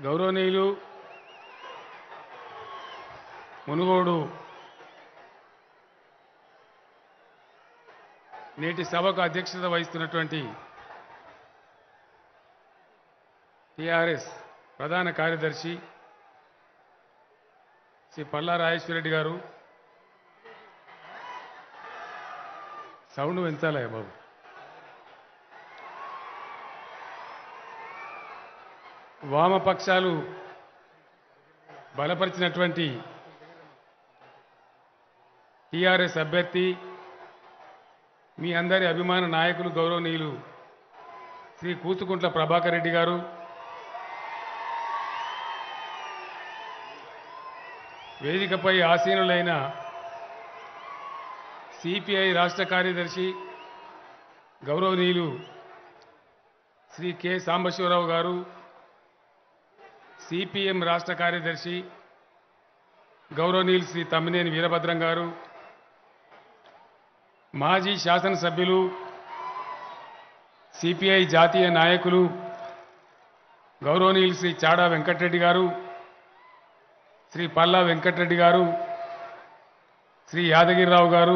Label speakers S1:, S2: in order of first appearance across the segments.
S1: గౌరవనీయులు మునుగోడు నేటి సభకు అధ్యక్షత వహిస్తున్నటువంటి టిఆర్ఎస్ ప్రధాన కార్యదర్శి శ్రీ పల్లా రాజేశ్వరరెడ్డి గారు సౌండ్ పెంచాలయ్య బాబు వామపక్షాలు బలపరిచినటువంటి టిఆర్ఎస్ అభ్యర్థి మీ అందరి అభిమాన నాయకులు గౌరవనీయులు శ్రీ కూచుకుంట్ల ప్రభాకర్ రెడ్డి గారు వేదికపై ఆసీనులైన సిపిఐ రాష్ట్ర కార్యదర్శి గౌరవనీయులు శ్రీ కె సాంబశివరావు గారు సిపిఎం రాష్ట్ర కార్యదర్శి గౌరవనీయులు శ్రీ తమ్మినేని వీరభద్రం గారు మాజీ శాసనసభ్యులు సిపిఐ జాతీయ నాయకులు గౌరవనీయులు శ్రీ చాడా వెంకటరెడ్డి గారు శ్రీ పల్లా వెంకటరెడ్డి గారు శ్రీ యాదగిరిరావు గారు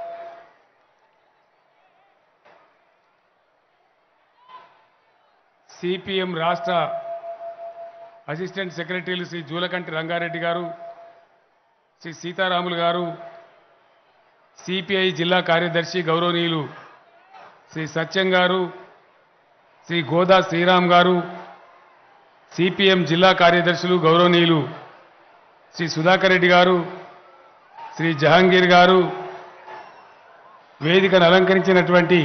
S1: సిపిఎం రాష్ట్ర అసిస్టెంట్ సెక్రటరీలు శ్రీ జూలకంటి రంగారెడ్డి గారు శ్రీ సీతారాములు గారు సిపిఐ జిల్లా కార్యదర్శి గౌరవనీయులు శ్రీ సత్యం గారు శ్రీ గోదా శ్రీరామ్ గారు సిపిఎం జిల్లా కార్యదర్శులు గౌరవనీయులు శ్రీ సుధాకర్ రెడ్డి గారు శ్రీ జహాంగీర్ గారు వేదికను అలంకరించినటువంటి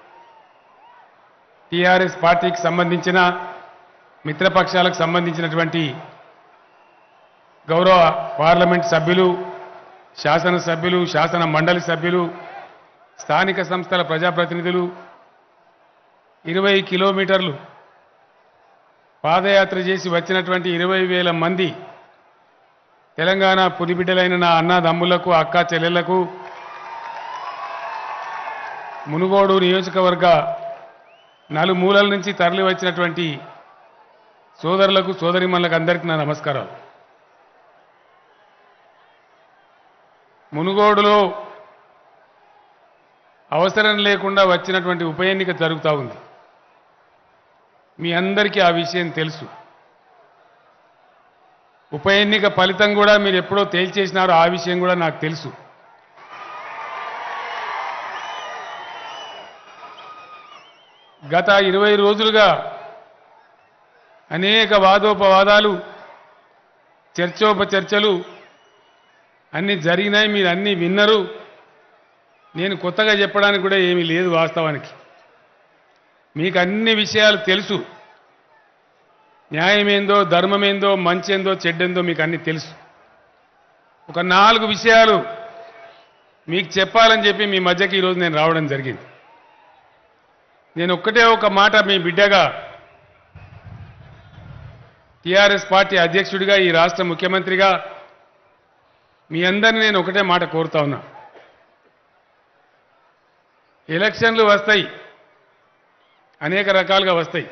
S1: టిఆర్ఎస్ పార్టీకి సంబంధించిన మిత్రపక్షాలకు సంబంధించినటువంటి గౌరవ పార్లమెంట్ సభ్యులు శాసనసభ్యులు శాసన మండలి సభ్యులు స్థానిక సంస్థల ప్రజాప్రతినిధులు ఇరవై కిలోమీటర్లు పాదయాత్ర చేసి వచ్చినటువంటి ఇరవై వేల మంది తెలంగాణ పులిబిడ్డలైన నా అన్నదమ్ములకు అక్క చెల్లెళ్లకు మునుగోడు నియోజకవర్గ నలుమూలల నుంచి తరలి వచ్చినటువంటి సోదరులకు సోదరిమణులకు అందరికీ నా నమస్కారాలు మునుగోడులో అవసరం లేకుండా వచ్చినటువంటి ఉప ఎన్నిక జరుగుతూ ఉంది మీ అందరికీ ఆ విషయం తెలుసు ఉప ఎన్నిక ఫలితం కూడా మీరు ఎప్పుడో తేల్చేసినారో ఆ విషయం కూడా నాకు తెలుసు గత ఇరవై రోజులుగా అనేక వాదోపవాదాలు చర్చోపచర్చలు అన్నీ జరిగినాయి మీరు అన్నీ విన్నరు నేను కొత్తగా చెప్పడానికి కూడా ఏమీ లేదు వాస్తవానికి మీకు అన్ని విషయాలు తెలుసు న్యాయమేందో ధర్మమేందో మంచేందో చెడ్డేందో మీకు అన్ని తెలుసు ఒక నాలుగు విషయాలు మీకు చెప్పాలని చెప్పి మీ మధ్యకి ఈరోజు నేను రావడం జరిగింది నేను ఒక్కటే ఒక మాట మీ బిడ్డగా టీఆర్ఎస్ పార్టీ అధ్యక్షుడిగా ఈ రాష్ట్ర ముఖ్యమంత్రిగా మీ అందరిని నేను ఒకటే మాట కోరుతా ఉన్నా ఎలక్షన్లు వస్తాయి అనేక రకాలుగా వస్తాయి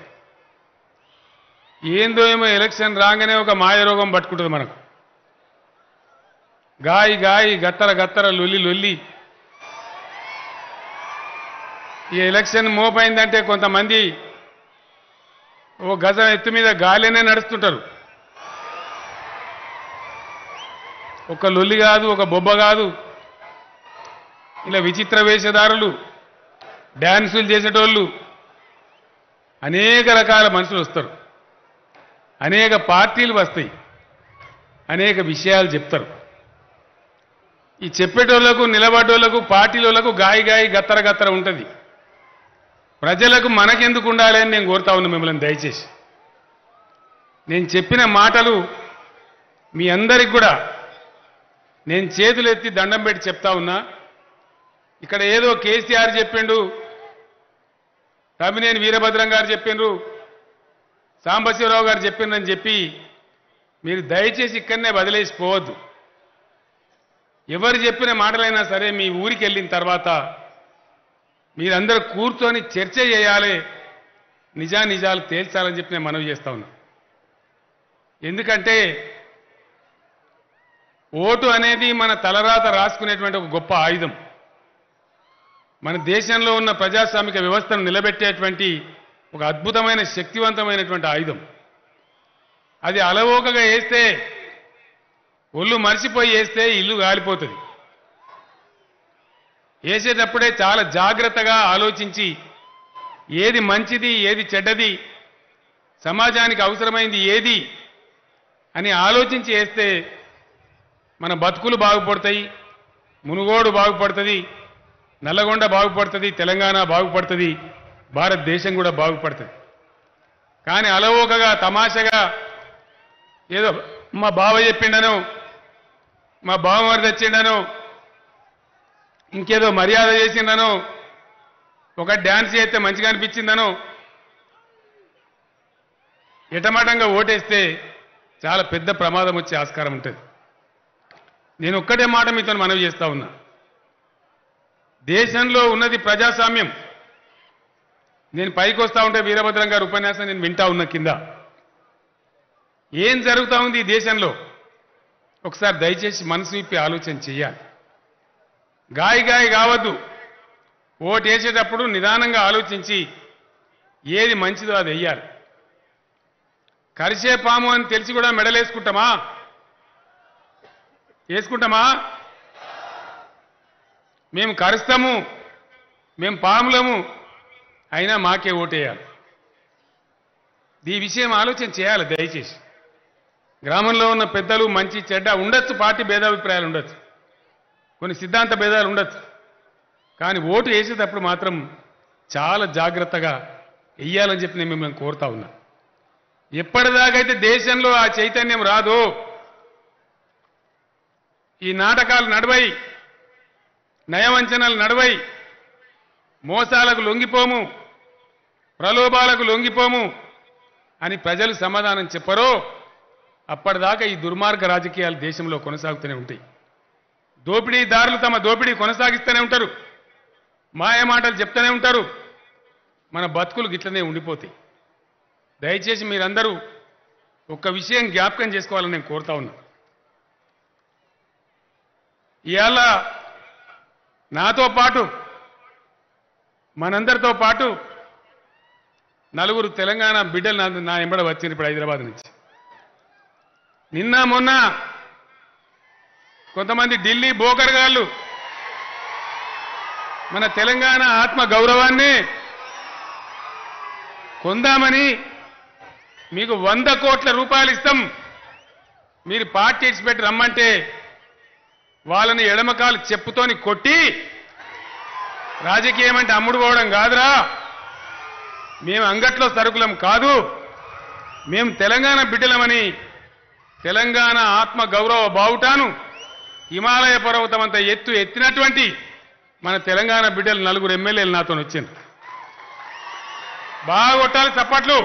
S1: ఏందో ఏమో ఎలక్షన్ రాగానే ఒక మాయరోగం పట్టుకుంటుంది మనకు గాయి గాయి గత్తర గత్తర లొల్లి లొల్లి ఈ ఎలక్షన్ మోపైందంటే కొంతమంది ఓ గజం ఎత్తు మీద గాలినే నడుస్తుంటారు ఒక లొల్లి కాదు ఒక బొబ్బ కాదు ఇలా విచిత్ర వేషధారులు డ్యాన్సులు చేసేటోళ్ళు అనేక రకాల మనుషులు వస్తారు అనేక పార్టీలు వస్తాయి అనేక విషయాలు చెప్తారు ఈ చెప్పేటోళ్లకు నిలబడేటోళ్లకు పార్టీలోళ్లకు గాయి గాయి గత్తర గత్తర ఉంటుంది ప్రజలకు మనకెందుకు ఉండాలి అని నేను కోరుతా ఉన్నా మిమ్మల్ని దయచేసి నేను చెప్పిన మాటలు మీ అందరికి కూడా నేను చేతులు ఎత్తి దండం పెట్టి చెప్తా ఉన్నా ఇక్కడ ఏదో కేసీఆర్ చెప్పిండు తమ్మినేని వీరభద్రం గారు చెప్పిండ్రు సాంబశివరావు గారు చెప్పిండ్రని చెప్పి మీరు దయచేసి ఇక్కడనే వదిలేసిపోవద్దు ఎవరు చెప్పిన మాటలైనా సరే మీ ఊరికి వెళ్ళిన తర్వాత మీరందరూ కూర్చొని చర్చ చేయాలి నిజా నిజాలు తేల్చాలని చెప్పి నేను మనవి చేస్తా ఉన్నా ఎందుకంటే ఓటు అనేది మన తలరాత రాసుకునేటువంటి ఒక గొప్ప ఆయుధం మన దేశంలో ఉన్న ప్రజాస్వామిక వ్యవస్థను నిలబెట్టేటువంటి ఒక అద్భుతమైన శక్తివంతమైనటువంటి ఆయుధం అది అలవోకగా వేస్తే ఒళ్ళు మర్చిపోయి వేస్తే ఇల్లు గాలిపోతుంది వేసేటప్పుడే చాలా జాగ్రత్తగా ఆలోచించి ఏది మంచిది ఏది చెడ్డది సమాజానికి అవసరమైంది ఏది అని ఆలోచించి వేస్తే మన బతుకులు బాగుపడతాయి మునుగోడు బాగుపడుతుంది నల్లగొండ బాగుపడుతుంది తెలంగాణ బాగుపడుతుంది భారతదేశం కూడా బాగుపడుతుంది కానీ అలవోకగా తమాషగా ఏదో మా బావ చెప్పిండను మా బావమరిది వచ్చిండను ఇంకేదో మర్యాద చేసిండను ఒక డ్యాన్స్ చేస్తే మంచిగా అనిపించిందను ఎటమాటంగా ఓటేస్తే చాలా పెద్ద ప్రమాదం వచ్చే ఆస్కారం ఉంటుంది నేను ఒక్కటే మాట మీతో మనవి చేస్తా ఉన్నా దేశంలో ఉన్నది ప్రజాస్వామ్యం నేను పైకి వస్తా ఉంటే వీరభద్రం గారి ఉపన్యాసం నేను వింటా ఉన్నా కింద ఏం జరుగుతూ ఉంది ఈ దేశంలో ఒకసారి దయచేసి మనసు విప్పి ఆలోచన చెయ్యాలి గాయ గాయ కావద్దు ఓటు వేసేటప్పుడు నిదానంగా ఆలోచించి ఏది మంచిదో అది వెయ్యాలి కరిసే పాము అని తెలిసి కూడా మెడలేసుకుంటామా వేసుకుంటామా మేము కరుస్తాము మేము పాములము అయినా మాకే ఓటేయాలి ఈ విషయం ఆలోచన చేయాలి దయచేసి గ్రామంలో ఉన్న పెద్దలు మంచి చెడ్డ ఉండొచ్చు పార్టీ భేదాభిప్రాయాలు ఉండొచ్చు కొన్ని సిద్ధాంత భేదాలు ఉండొచ్చు కానీ ఓటు వేసేటప్పుడు మాత్రం చాలా జాగ్రత్తగా వెయ్యాలని చెప్పి నేను మిమ్మల్ని కోరుతా ఉన్నా ఎప్పటిదాకైతే దేశంలో ఆ చైతన్యం రాదో ఈ నాటకాలు నడవై నయవంచనలు నడవై మోసాలకు లొంగిపోము ప్రలోభాలకు లొంగిపోము అని ప్రజలు సమాధానం చెప్పరో అప్పటిదాకా ఈ దుర్మార్గ రాజకీయాలు దేశంలో కొనసాగుతూనే ఉంటాయి దోపిడీదారులు తమ దోపిడీ కొనసాగిస్తూనే ఉంటారు మాయ మాటలు చెప్తూనే ఉంటారు మన బతుకులు గిట్లనే ఉండిపోతాయి దయచేసి మీరందరూ ఒక్క విషయం జ్ఞాపకం చేసుకోవాలని నేను కోరుతా ఉన్నా ఇవాళ నాతో పాటు మనందరితో పాటు నలుగురు తెలంగాణ బిడ్డలు నా నా ఎంబడ వచ్చింది ఇప్పుడు హైదరాబాద్ నుంచి నిన్న మొన్న కొంతమంది ఢిల్లీ బోకర్గాళ్ళు మన తెలంగాణ ఆత్మ గౌరవాన్ని కొందామని మీకు వంద కోట్ల రూపాయలు ఇస్తాం మీరు పార్టీ ఇచ్చిపెట్టి రమ్మంటే వాళ్ళని ఎడమకాలు చెప్పుతోని కొట్టి రాజకీయం అంటే అమ్ముడు పోవడం కాదురా మేము అంగట్లో సరుకులం కాదు మేము తెలంగాణ బిడ్డలమని తెలంగాణ ఆత్మ గౌరవ బావుటాను హిమాలయ పర్వతం అంత ఎత్తు ఎత్తినటువంటి మన తెలంగాణ బిడ్డలు నలుగురు ఎమ్మెల్యేలు నాతో వచ్చింది బాగా కొట్టాలి చప్పట్లు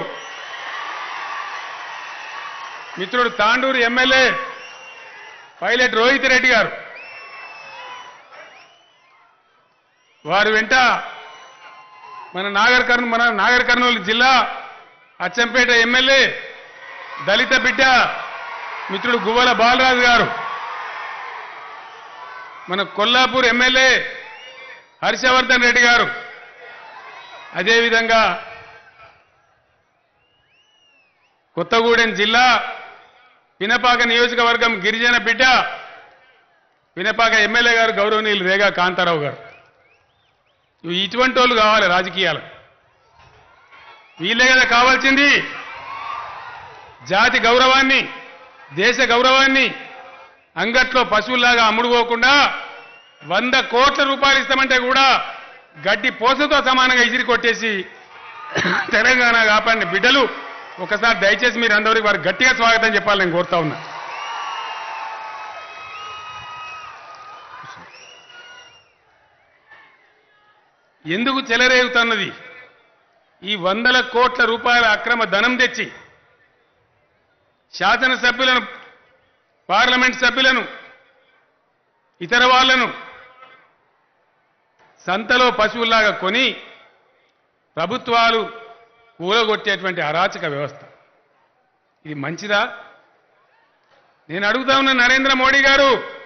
S1: మిత్రుడు తాండూరు ఎమ్మెల్యే పైలట్ రోహిత్ రెడ్డి గారు వారి వెంట మన నాగర్ కర్నూ మన నాగర్ కర్నూలు జిల్లా అచ్చంపేట ఎమ్మెల్యే దళిత బిడ్డ మిత్రుడు గువ్వల బాలరాజు గారు మన కొల్లాపూర్ ఎమ్మెల్యే హర్షవర్ధన్ రెడ్డి గారు అదేవిధంగా కొత్తగూడెం జిల్లా పినపాక నియోజకవర్గం గిరిజన బిడ్డ పినపాక ఎమ్మెల్యే గారు గౌరవనీయులు రేగా కాంతారావు గారు ఇవి ఇటువంటి వాళ్ళు కావాలి రాజకీయాలు వీళ్ళే కదా కావాల్సింది జాతి గౌరవాన్ని దేశ గౌరవాన్ని అంగట్లో పశువుల్లాగా అమ్ముడుపోకుండా వంద కోట్ల రూపాయలు ఇస్తామంటే కూడా గడ్డి పోసతో సమానంగా ఇసిరి కొట్టేసి తెలంగాణ కాపాడిన బిడ్డలు ఒకసారి దయచేసి మీరు అందరికి వారికి గట్టిగా స్వాగతం చెప్పాలి నేను కోరుతా ఉన్నా ఎందుకు చెలరేగుతున్నది ఈ వందల కోట్ల రూపాయల అక్రమ ధనం తెచ్చి శాసనసభ్యులను పార్లమెంట్ సభ్యులను ఇతర వాళ్లను సంతలో పశువుల్లాగా కొని ప్రభుత్వాలు కూలగొట్టేటువంటి అరాచక వ్యవస్థ ఇది మంచిదా నేను అడుగుతా ఉన్న నరేంద్ర మోడీ గారు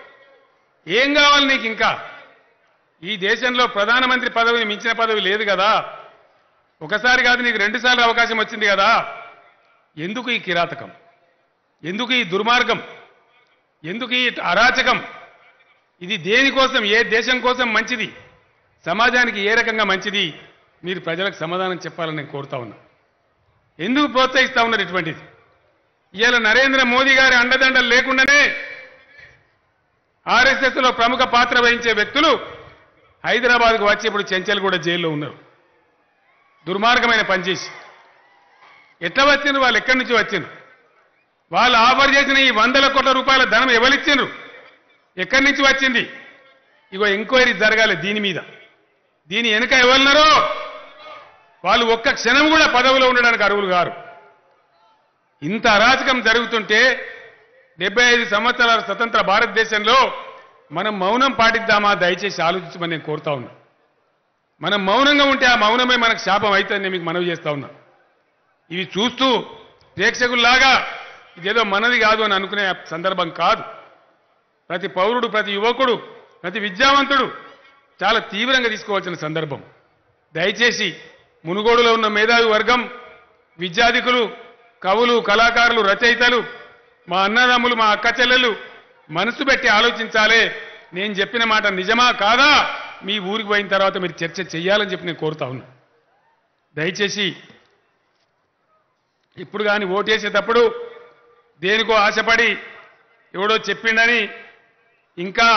S1: ఏం కావాలి నీకు ఇంకా ఈ దేశంలో ప్రధానమంత్రి పదవిని మించిన పదవి లేదు కదా ఒకసారి కాదు నీకు రెండుసార్లు అవకాశం వచ్చింది కదా ఎందుకు ఈ కిరాతకం ఎందుకు ఈ దుర్మార్గం ఎందుకు ఈ అరాచకం ఇది దేనికోసం ఏ దేశం కోసం మంచిది సమాజానికి ఏ రకంగా మంచిది మీరు ప్రజలకు సమాధానం చెప్పాలని నేను కోరుతా ఉన్నా ఎందుకు ప్రోత్సహిస్తా ఉన్నారు ఇటువంటిది ఇవాళ నరేంద్ర మోదీ గారి అండదండలు లేకుండానే ఆర్ఎస్ఎస్ లో ప్రముఖ పాత్ర వహించే వ్యక్తులు హైదరాబాద్కు వచ్చి ఇప్పుడు చెంచల్గూడ జైల్లో ఉన్నారు దుర్మార్గమైన పనిచేసి ఎట్లా వచ్చిండ్రు వాళ్ళు ఎక్కడి నుంచి వచ్చిండ్రు వాళ్ళు ఆఫర్ చేసిన ఈ వందల కోట్ల రూపాయల ధనం ఎవరిచ్చిండ్రు ఎక్కడి నుంచి వచ్చింది ఇగో ఎంక్వైరీ జరగాలి దీని మీద దీని వెనుక ఎవరున్నారో వాళ్ళు ఒక్క క్షణం కూడా పదవిలో ఉండడానికి అర్హులు గారు ఇంత అరాచకం జరుగుతుంటే డెబ్బై ఐదు సంవత్సరాల స్వతంత్ర భారతదేశంలో మనం మౌనం పాటిద్దామా దయచేసి ఆలోచించమని నేను కోరుతా ఉన్నా మనం మౌనంగా ఉంటే ఆ మౌనమే మనకు శాపం అవుతుందని నేను మీకు మనవి చేస్తా ఉన్నా ఇవి చూస్తూ ప్రేక్షకుల్లాగా ఇదేదో మనది కాదు అని అనుకునే సందర్భం కాదు ప్రతి పౌరుడు ప్రతి యువకుడు ప్రతి విద్యావంతుడు చాలా తీవ్రంగా తీసుకోవాల్సిన సందర్భం దయచేసి మునుగోడులో ఉన్న మేధావి వర్గం విద్యాధికులు కవులు కళాకారులు రచయితలు మా అన్నదమ్ములు మా అక్క చెల్లెలు మనసు పెట్టి ఆలోచించాలే నేను చెప్పిన మాట నిజమా కాదా మీ ఊరికి పోయిన తర్వాత మీరు చర్చ చెయ్యాలని చెప్పి నేను కోరుతా ఉన్నా దయచేసి ఇప్పుడు కానీ ఓటేసేటప్పుడు దేనికో ఆశపడి ఎవడో చెప్పిండని ఇంకా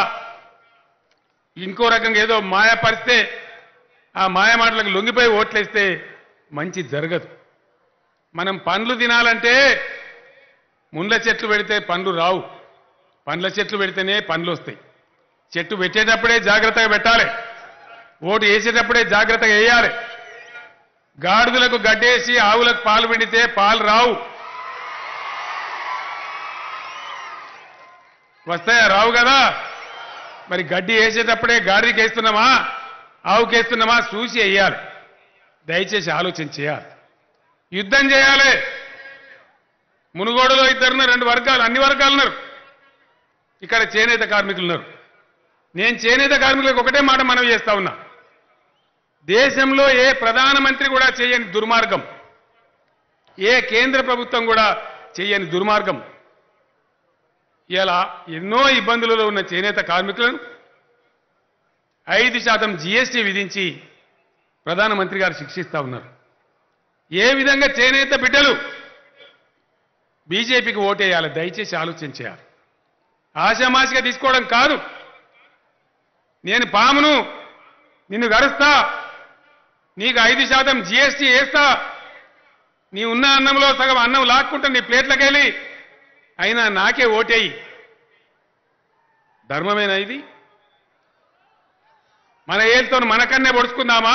S1: ఇంకో రకంగా ఏదో మాయపరిస్తే ఆ మాయ మాటలకు లొంగిపోయి ఓట్లేస్తే మంచి జరగదు మనం పండ్లు తినాలంటే ముండ్ల చెట్లు పెడితే పండ్లు రావు పండ్ల చెట్లు పెడితేనే పండ్లు వస్తాయి చెట్టు పెట్టేటప్పుడే జాగ్రత్తగా పెట్టాలి ఓటు వేసేటప్పుడే జాగ్రత్తగా వేయాలి గాడిదలకు గడ్డేసి ఆవులకు పాలు పిండితే పాలు రావు వస్తాయా రావు కదా మరి గడ్డి వేసేటప్పుడే గాడికి వేస్తున్నామా ఆవుకి వేస్తున్నామా చూసి వేయాలి దయచేసి ఆలోచన చేయాలి యుద్ధం చేయాలి మునుగోడులో ఇద్దరున్నారు రెండు వర్గాలు అన్ని వర్గాలు ఉన్నారు ఇక్కడ చేనేత కార్మికులు ఉన్నారు నేను చేనేత కార్మికులకు ఒకటే మాట మనవి చేస్తా ఉన్నా దేశంలో ఏ ప్రధానమంత్రి కూడా చేయని దుర్మార్గం ఏ కేంద్ర ప్రభుత్వం కూడా చేయని దుర్మార్గం ఇలా ఎన్నో ఇబ్బందులలో ఉన్న చేనేత కార్మికులను ఐదు శాతం జీఎస్టీ విధించి ప్రధానమంత్రి గారు శిక్షిస్తా ఉన్నారు ఏ విధంగా చేనేత బిడ్డలు బీజేపీకి ఓటేయాలి దయచేసి ఆలోచన చేయాలి ఆశామాసిగా తీసుకోవడం కాదు నేను పామును నిన్ను గరుస్తా నీకు ఐదు శాతం జీఎస్టీ వేస్తా నీ ఉన్న అన్నంలో సగం అన్నం లాక్కుంటా నీ ప్లేట్లకెళ్ళి అయినా నాకే ఓటేయి ధర్మమేనా ఇది మన ఏళ్ళతో మనకన్నే పొడుచుకుందామా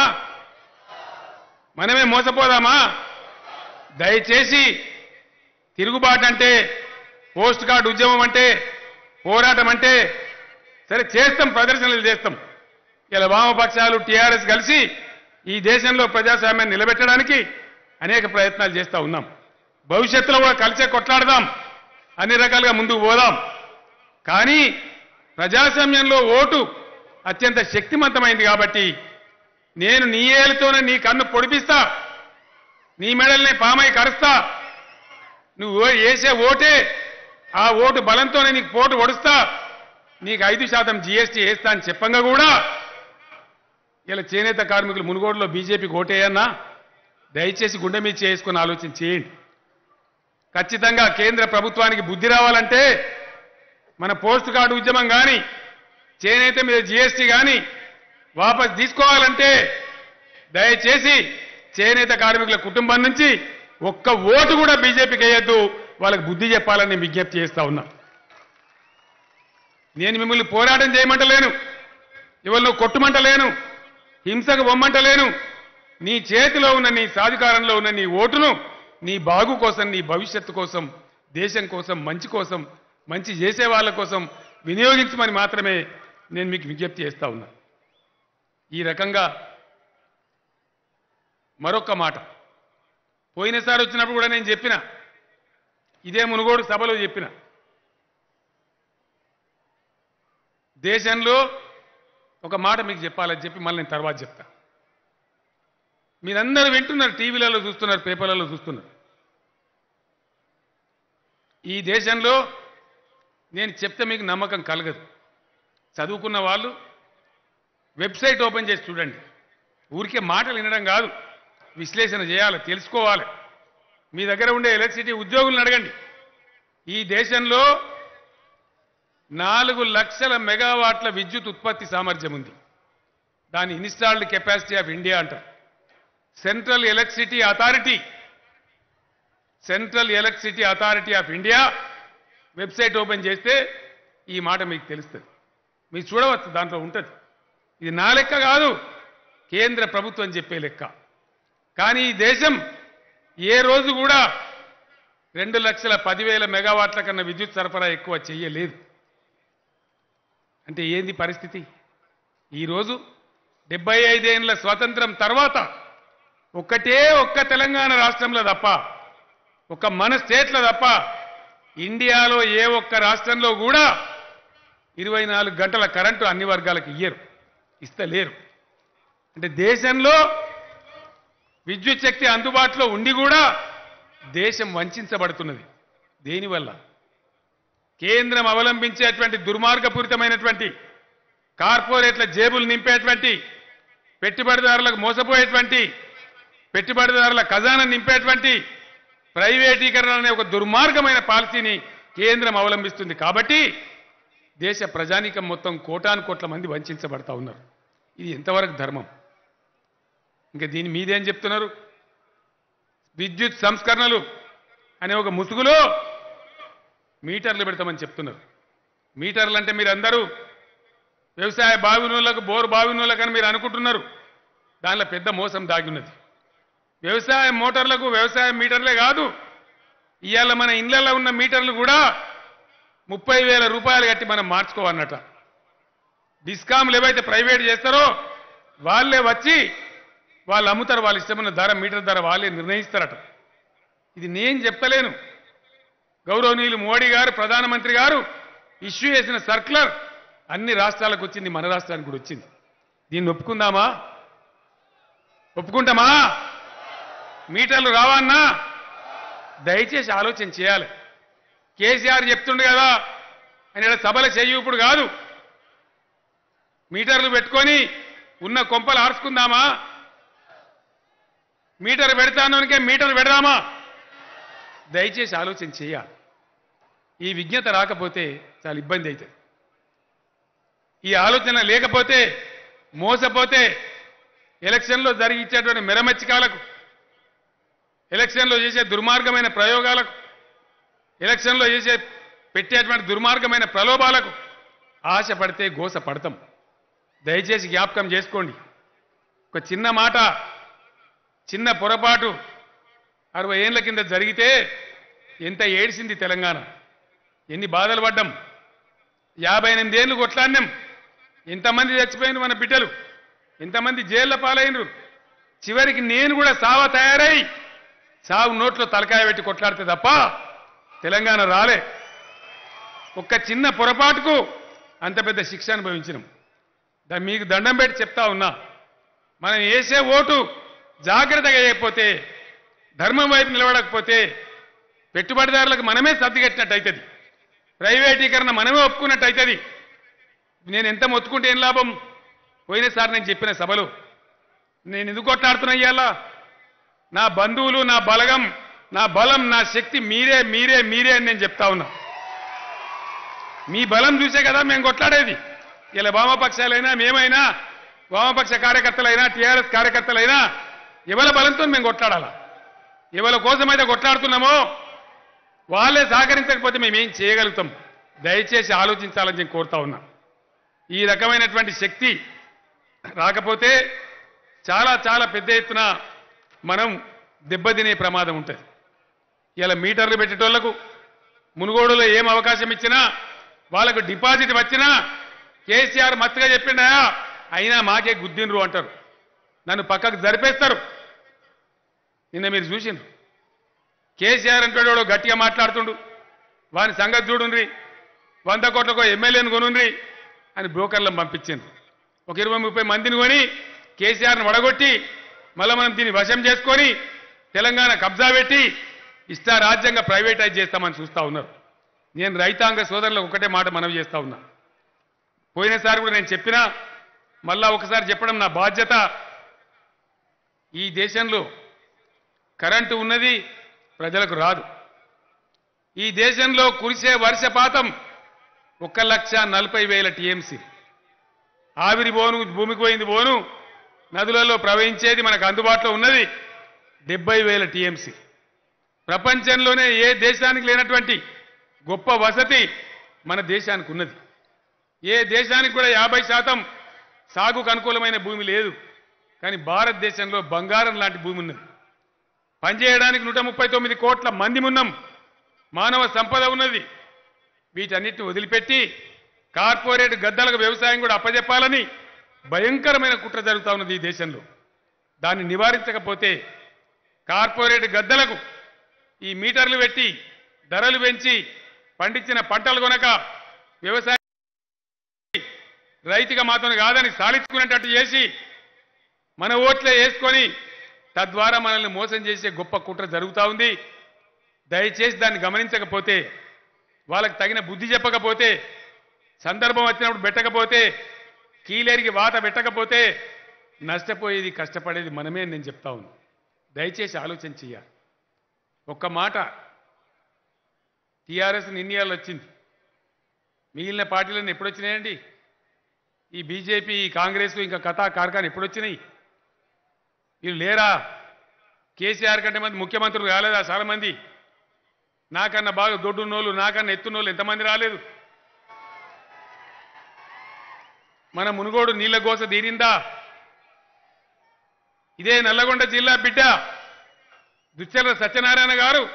S1: మనమే మోసపోదామా దయచేసి తిరుగుబాటు అంటే పోస్ట్ కార్డు ఉద్యమం అంటే పోరాటం అంటే సరే చేస్తాం ప్రదర్శనలు చేస్తాం ఇలా వామపక్షాలు టీఆర్ఎస్ కలిసి ఈ దేశంలో ప్రజాస్వామ్యాన్ని నిలబెట్టడానికి అనేక ప్రయత్నాలు చేస్తూ ఉన్నాం భవిష్యత్తులో కూడా కలిసే కొట్లాడదాం అన్ని రకాలుగా ముందుకు పోదాం కానీ ప్రజాస్వామ్యంలో ఓటు అత్యంత శక్తివంతమైంది కాబట్టి నేను నీ ఏలుతోనే నీ కన్ను పొడిపిస్తా నీ మెడల్ని పామై కరుస్తా నువ్వు ఓ- వేసే ఓటే ఆ ఓటు బలంతోనే నీకు పోటు ఒడుస్తా నీకు ఐదు శాతం జీఎస్టీ వేస్తా అని చెప్పంగా కూడా ఇలా చేనేత కార్మికులు మునుగోడులో బీజేపీకి ఓటేయన్నా దయచేసి గుండె మీద చేసుకుని ఆలోచన చేయండి ఖచ్చితంగా కేంద్ర ప్రభుత్వానికి బుద్ధి రావాలంటే మన పోస్ట్ కార్డు ఉద్యమం కానీ చేనేత మీద జీఎస్టీ కానీ వాపస్ తీసుకోవాలంటే దయచేసి చేనేత కార్మికుల కుటుంబం నుంచి ఒక్క ఓటు కూడా బీజేపీకి వేయొద్దు వాళ్ళకి బుద్ధి చెప్పాలని నేను విజ్ఞప్తి చేస్తా ఉన్నా నేను మిమ్మల్ని పోరాటం చేయమంటలేను ఎవరినో కొట్టుమంటలేను హింసకు బొమ్మంటలేను నీ చేతిలో ఉన్న నీ సాధికారంలో ఉన్న నీ ఓటును నీ బాగు కోసం నీ భవిష్యత్తు కోసం దేశం కోసం మంచి కోసం మంచి చేసే వాళ్ళ కోసం వినియోగించమని మాత్రమే నేను మీకు విజ్ఞప్తి చేస్తా ఉన్నా ఈ రకంగా మరొక మాట పోయినసారి వచ్చినప్పుడు కూడా నేను చెప్పిన ఇదే మునుగోడు సభలో చెప్పిన దేశంలో ఒక మాట మీకు చెప్పాలని చెప్పి మళ్ళీ నేను తర్వాత చెప్తా మీరందరూ వింటున్నారు టీవీలలో చూస్తున్నారు పేపర్లలో చూస్తున్నారు ఈ దేశంలో నేను చెప్తే మీకు నమ్మకం కలగదు చదువుకున్న వాళ్ళు వెబ్సైట్ ఓపెన్ చేసి చూడండి ఊరికే మాటలు వినడం కాదు విశ్లేషణ చేయాలి తెలుసుకోవాలి మీ దగ్గర ఉండే ఎలక్ట్రిసిటీ ఉద్యోగులను అడగండి ఈ దేశంలో నాలుగు లక్షల మెగావాట్ల విద్యుత్ ఉత్పత్తి సామర్థ్యం ఉంది దాని ఇన్స్టాల్డ్ కెపాసిటీ ఆఫ్ ఇండియా అంటారు central electricity authority central electricity authority of India website open చేస్తే ఈ మాట మీకు తెలుస్తుంది మీరు చూడవచ్చు దాంట్లో ఉంటుంది ఇది నా లెక్క కాదు కేంద్ర ప్రభుత్వం చెప్పే లెక్క కానీ ఈ దేశం ఏ రోజు కూడా రెండు లక్షల పదివేల మెగావాట్ల కన్నా విద్యుత్ సరఫరా ఎక్కువ చెయ్యలేదు అంటే ఏంది పరిస్థితి ఈరోజు డెబ్బై ఐదేళ్ల స్వాతంత్రం తర్వాత ఒక్కటే ఒక్క తెలంగాణ రాష్ట్రంలో తప్ప ఒక మన స్టేట్లో తప్ప ఇండియాలో ఏ ఒక్క రాష్ట్రంలో కూడా ఇరవై నాలుగు గంటల కరెంటు అన్ని వర్గాలకు ఇయ్యరు ఇస్తలేరు అంటే దేశంలో విద్యుత్ శక్తి అందుబాటులో ఉండి కూడా దేశం వంచబడుతున్నది దేనివల్ల కేంద్రం అవలంబించేటువంటి దుర్మార్గపూరితమైనటువంటి కార్పొరేట్ల జేబులు నింపేటువంటి పెట్టుబడిదారులకు మోసపోయేటువంటి పెట్టుబడిదారుల ఖజానా నింపేటువంటి ప్రైవేటీకరణ అనే ఒక దుర్మార్గమైన పాలసీని కేంద్రం అవలంబిస్తుంది కాబట్టి దేశ ప్రజానీకం మొత్తం కోటాను కోట్ల మంది వంచబడతా ఉన్నారు ఇది ఎంతవరకు ధర్మం ఇంకా దీని మీదేం చెప్తున్నారు విద్యుత్ సంస్కరణలు అనే ఒక ముసుగులో మీటర్లు పెడతామని చెప్తున్నారు మీటర్లు అంటే మీరు అందరూ వ్యవసాయ బావినులకు బోరు బావినులకు అని మీరు అనుకుంటున్నారు దానిలో పెద్ద మోసం దాగి ఉన్నది వ్యవసాయ మోటార్లకు వ్యవసాయ మీటర్లే కాదు ఇవాళ మన ఇళ్లలో ఉన్న మీటర్లు కూడా ముప్పై వేల రూపాయలు కట్టి మనం మార్చుకోవన్నట డిస్కామ్లు ఏవైతే ప్రైవేట్ చేస్తారో వాళ్ళే వచ్చి వాళ్ళు అమ్ముతారు వాళ్ళు ఇష్టమైన ధర మీటర్ ధర వాళ్ళే నిర్ణయిస్తారట ఇది నేను చెప్తలేను గౌరవనీయులు మోడీ గారు ప్రధానమంత్రి గారు ఇష్యూ చేసిన సర్క్యులర్ అన్ని రాష్ట్రాలకు వచ్చింది మన రాష్ట్రానికి కూడా వచ్చింది దీన్ని ఒప్పుకుందామా ఒప్పుకుంటామా మీటర్లు రావన్నా దయచేసి ఆలోచన చేయాలి కేసీఆర్ చెప్తుండు కదా అని ఈడ సభల చెయ్యి ఇప్పుడు కాదు మీటర్లు పెట్టుకొని ఉన్న కొంపలు ఆర్చుకుందామా మీటర్ పెడతానోనికే మీటర్ పెడదామా దయచేసి ఆలోచన చేయాలి ఈ విజ్ఞత రాకపోతే చాలా ఇబ్బంది అవుతుంది ఈ ఆలోచన లేకపోతే మోసపోతే ఎలక్షన్లో జరిగించేటువంటి మెరమచ్చికాలకు ఎలక్షన్లో చేసే దుర్మార్గమైన ప్రయోగాలకు ఎలక్షన్లో చేసే పెట్టేటువంటి దుర్మార్గమైన ప్రలోభాలకు ఆశపడితే గోస పడతాం దయచేసి జ్ఞాపకం చేసుకోండి ఒక చిన్న మాట చిన్న పొరపాటు అరవై ఏళ్ల కింద జరిగితే ఎంత ఏడిసింది తెలంగాణ ఎన్ని బాధలు పడ్డాం యాభై ఎనిమిదేళ్ళు కొట్లాడినాం ఎంతమంది చచ్చిపోయిన మన బిడ్డలు ఎంతమంది జైళ్ళ పాలైనరు చివరికి నేను కూడా సావ తయారై సావు నోట్లో తలకాయ పెట్టి కొట్లాడితే తప్ప తెలంగాణ రాలే ఒక్క చిన్న పొరపాటుకు అంత పెద్ద శిక్ష అనుభవించినాం దా- మీకు దండం పెట్టి చెప్తా ఉన్నా మనం వేసే ఓటు జాగ్రత్తగా చేయకపోతే ధర్మం వైపు నిలబడకపోతే పెట్టుబడిదారులకు మనమే సర్దిగట్టినట్టు అవుతుంది ప్రైవేటీకరణ మనమే ఒప్పుకున్నట్టు అవుతుంది నేను ఎంత మొత్తుకుంటే ఏం లాభం పోయినసారి నేను చెప్పిన సభలో నేను ఎందుకు కొట్లాడుతున్నా ఇవాళ నా బంధువులు నా బలగం నా బలం నా శక్తి మీరే మీరే మీరే అని నేను చెప్తా ఉన్నా మీ బలం చూసే కదా మేము కొట్లాడేది ఇలా వామపక్షాలైనా మేమైనా వామపక్ష కార్యకర్తలైనా టీఆర్ఎస్ కార్యకర్తలైనా ఎవరి బలంతో మేము కొట్లాడాలా ఎవరి కోసమైతే కొట్లాడుతున్నామో వాళ్ళే సహకరించకపోతే మేము ఏం చేయగలుగుతాం దయచేసి ఆలోచించాలని నేను కోరుతా ఉన్నా ఈ రకమైనటువంటి శక్తి రాకపోతే చాలా చాలా పెద్ద ఎత్తున మనం దెబ్బతినే ప్రమాదం ఉంటుంది ఇలా మీటర్లు పెట్టేటోళ్లకు మునుగోడులో ఏం అవకాశం ఇచ్చినా వాళ్ళకు డిపాజిట్ వచ్చినా కేసీఆర్ మత్తుగా చెప్పిండా అయినా మాకే గుద్దిండ్రు అంటారు నన్ను పక్కకు జరిపేస్తారు నిన్న మీరు చూసిండ్రు కేసీఆర్ అంటాడు గట్టిగా మాట్లాడుతుండు వాని సంగతి చూడుండ్రి వంద కోట్లకో ఎమ్మెల్యేను కొనుండ్రి అని బ్రోకర్లను పంపించింది ఒక ఇరవై ముప్పై మందిని కొని కేసీఆర్ను వడగొట్టి మళ్ళీ మనం దీన్ని వశం చేసుకొని తెలంగాణ కబ్జా పెట్టి ఇష్టా రాజ్యంగా ప్రైవేటైజ్ చేస్తామని చూస్తా ఉన్నారు నేను రైతాంగ సోదరులకు ఒకటే మాట మనవి చేస్తా ఉన్నా పోయినసారి కూడా నేను చెప్పినా మళ్ళా ఒకసారి చెప్పడం నా బాధ్యత ఈ దేశంలో కరెంటు ఉన్నది ప్రజలకు రాదు ఈ దేశంలో కురిసే వర్షపాతం ఒక్క లక్ష నలభై వేల టీఎంసీ ఆవిరి బోను భూమికి పోయింది బోను నదులలో ప్రవహించేది మనకు అందుబాటులో ఉన్నది డెబ్బై వేల టీఎంసీ ప్రపంచంలోనే ఏ దేశానికి లేనటువంటి గొప్ప వసతి మన దేశానికి ఉన్నది ఏ దేశానికి కూడా యాభై శాతం సాగుకు అనుకూలమైన భూమి లేదు కానీ భారతదేశంలో బంగారం లాంటి భూమి ఉన్నది పనిచేయడానికి నూట ముప్పై తొమ్మిది కోట్ల మంది ఉన్నాం మానవ సంపద ఉన్నది వీటన్నిటిని వదిలిపెట్టి కార్పొరేట్ గద్దలకు వ్యవసాయం కూడా అప్పజెప్పాలని భయంకరమైన కుట్ర జరుగుతా ఉన్నది ఈ దేశంలో దాన్ని నివారించకపోతే కార్పొరేట్ గద్దలకు ఈ మీటర్లు పెట్టి ధరలు పెంచి పండించిన పంటలు కొనక వ్యవసాయ రైతుగా మాత్రం కాదని సాలించుకునేటట్టు చేసి మన ఓట్లే వేసుకొని తద్వారా మనల్ని మోసం చేసే గొప్ప కుట్ర జరుగుతూ ఉంది దయచేసి దాన్ని గమనించకపోతే వాళ్ళకి తగిన బుద్ధి చెప్పకపోతే సందర్భం వచ్చినప్పుడు పెట్టకపోతే కీలేరికి వాత పెట్టకపోతే నష్టపోయేది కష్టపడేది మనమే అని నేను చెప్తా ఉన్నాను దయచేసి ఆలోచన చెయ్యాలి ఒక్క మాట టీఆర్ఎస్ నిర్ణయాలు వచ్చింది మిగిలిన పార్టీలను ఎప్పుడు వచ్చినాయండి ఈ బీజేపీ ఈ కాంగ్రెస్ ఇంకా కథా కార్ఖాన్ ఎప్పుడు వచ్చినాయి వీళ్ళు లేరా కేసీఆర్ కంటే మంది ముఖ్యమంత్రులు రాలేదా చాలా మంది నాకన్నా బాగా దొడ్డున్నోళ్ళు నాకన్నా ఎత్తున్నోళ్ళు ఎంతమంది రాలేదు మన మునుగోడు నీళ్ల గోస తీరిందా ఇదే నల్లగొండ జిల్లా బిడ్డ దుచ్చల సత్యనారాయణ గారు